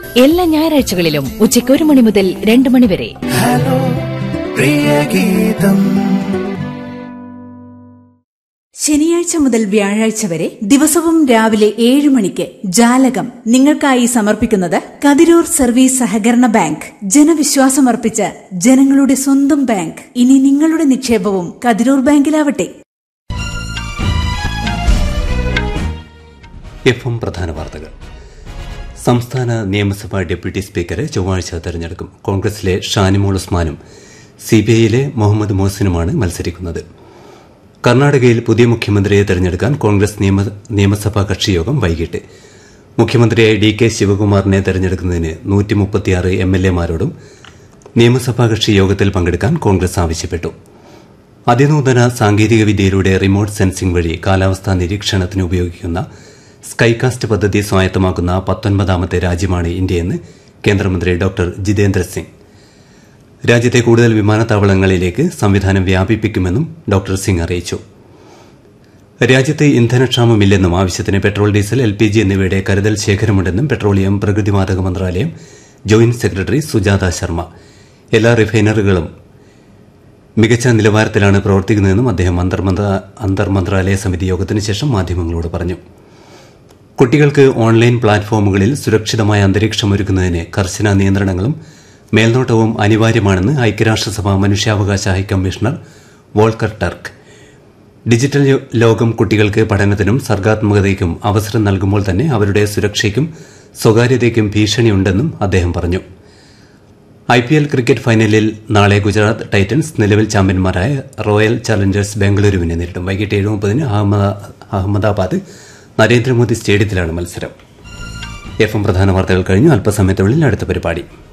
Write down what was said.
എല്ലാ ഞായറാഴ്ചകളിലും ഉച്ചയ്ക്ക് ഒരു മണി മുതൽ രണ്ട് മണി വരെ ഹലോ പ്രിയ ഗീതം ശനിയാഴ്ച മുതൽ വ്യാഴാഴ്ച വരെ ദിവസവും രാവിലെ ഏഴ് മണിക്ക് ജാലകം നിങ്ങൾക്കായി സമർപ്പിക്കുന്നത് കതിരൂർ സർവീസ് സഹകരണ ബാങ്ക് ജനവിശ്വാസമർപ്പിച്ച ജനങ്ങളുടെ സ്വന്തം ബാങ്ക് ഇനി നിങ്ങളുടെ നിക്ഷേപവും കതിരൂർ ബാങ്കിലാവട്ടെ എഫ് എം പ്രധാന വാർത്തകൾ സംസ്ഥാന നിയമസഭാ ഡെപ്യൂട്ടി സ്പീക്കറെ ചൊവ്വാഴ്ച തെരഞ്ഞെടുക്കും കോൺഗ്രസിലെ ഷാനിമോൾ ഉസ്മാനും സി ബി ഐയിലെ മുഹമ്മദ് മോഹസിനുമാണ് മത്സരിക്കുന്നത് കർണാടകയിൽ പുതിയ മുഖ്യമന്ത്രിയെ തെരഞ്ഞെടുക്കാൻ കോൺഗ്രസ് നിയമ നിയമസഭാ കക്ഷിയോഗം വൈകിട്ട് മുഖ്യമന്ത്രിയായി ഡി കെ ശിവകുമാറിനെ തെരഞ്ഞെടുക്കുന്നതിന് നൂറ്റി മുപ്പത്തിയാറ് എം എൽ എമാരോടും നിയമസഭാ കക്ഷി യോഗത്തിൽ പങ്കെടുക്കാൻ കോൺഗ്രസ് ആവശ്യപ്പെട്ടു അതിനൂതന സാങ്കേതിക വിദ്യയിലൂടെ റിമോട്ട് സെൻസിംഗ് വഴി കാലാവസ്ഥാ നിരീക്ഷണത്തിന് ഉപയോഗിക്കുന്ന സ്കൈകാസ്റ്റ് പദ്ധതി സ്വായത്തമാക്കുന്ന പത്തൊൻപതാമത്തെ രാജ്യമാണ് ഇന്ത്യയെന്ന് കേന്ദ്രമന്ത്രി ഡോക്ടർ ജിതേന്ദ്ര സിംഗ് രാജ്യത്തെ കൂടുതൽ വിമാനത്താവളങ്ങളിലേക്ക് സംവിധാനം വ്യാപിപ്പിക്കുമെന്നും ഡോക്ടർ സിംഗ് അറിയിച്ചു രാജ്യത്ത് ഇന്ധനക്ഷാമമില്ലെന്നും ആവശ്യത്തിന് petrol diesel L P G എന്നിവയുടെ കരുതൽ ശേഖരമുണ്ടെന്നും പെട്രോളിയം പ്രകൃതിവാതക മന്ത്രാലയം ജോയിന്റ് സെക്രട്ടറി സുജാത ശർമ്മ എല്ലാ റിഫൈനറികളും മികച്ച നിലവാരത്തിലാണ് പ്രവർത്തിക്കുന്നതെന്നും അദ്ദേഹം അന്തർമന്ത്ര അന്തർമന്ത്രാലയ സമിതി യോഗത്തിന് ശേഷം മാധ്യമങ്ങളോട് പറഞ്ഞു കുട്ടികൾക്ക് ഓൺലൈൻ പ്ലാറ്റ്ഫോമുകളിൽ സുരക്ഷിതമായ അന്തരീക്ഷം ഒരുക്കുന്നതിന് കർശന നിയന്ത്രണങ്ങളും മേൽനോട്ടവും അനിവാര്യമാണെന്ന് ഐക്യരാഷ്ട്രസഭ മനുഷ്യാവകാശ ഹൈക്കമ്മീഷണർ വോൾക്കർ ടർക്ക് ഡിജിറ്റൽ യോ- ലോകം കുട്ടികൾക്ക് പഠനത്തിനും സർഗാത്മകതയ്ക്കും അവസരം നൽകുമ്പോൾ തന്നെ അവരുടെ സുരക്ഷയ്ക്കും സ്വകാര്യതയ്ക്കും ഭീഷണിയുണ്ടെന്നും അദ്ദേഹം പറഞ്ഞു ഐ പി എൽ ക്രിക്കറ്റ് ഫൈനലിൽ നാളെ ഗുജറാത്ത് ടൈറ്റൻസ് നിലവിൽ ചാമ്പ്യന്മാരായ റോയൽ ചലഞ്ചേഴ്സ് ബംഗളൂരുവിനെ നേരിടും വൈകിട്ട് ഏഴ് മുപ്പതിന് അഹമ്മദ- അഹമ്മദാബാദ് നരേന്ദ്രമോദി സ്റ്റേഡിയത്തിലാണ് മത്സരം എഫ് എം പ്രധാന വാർത്തകൾ കഴിഞ്ഞു അല്പസമയത്തിനുള്ളിൽ അടുത്ത പരിപാടി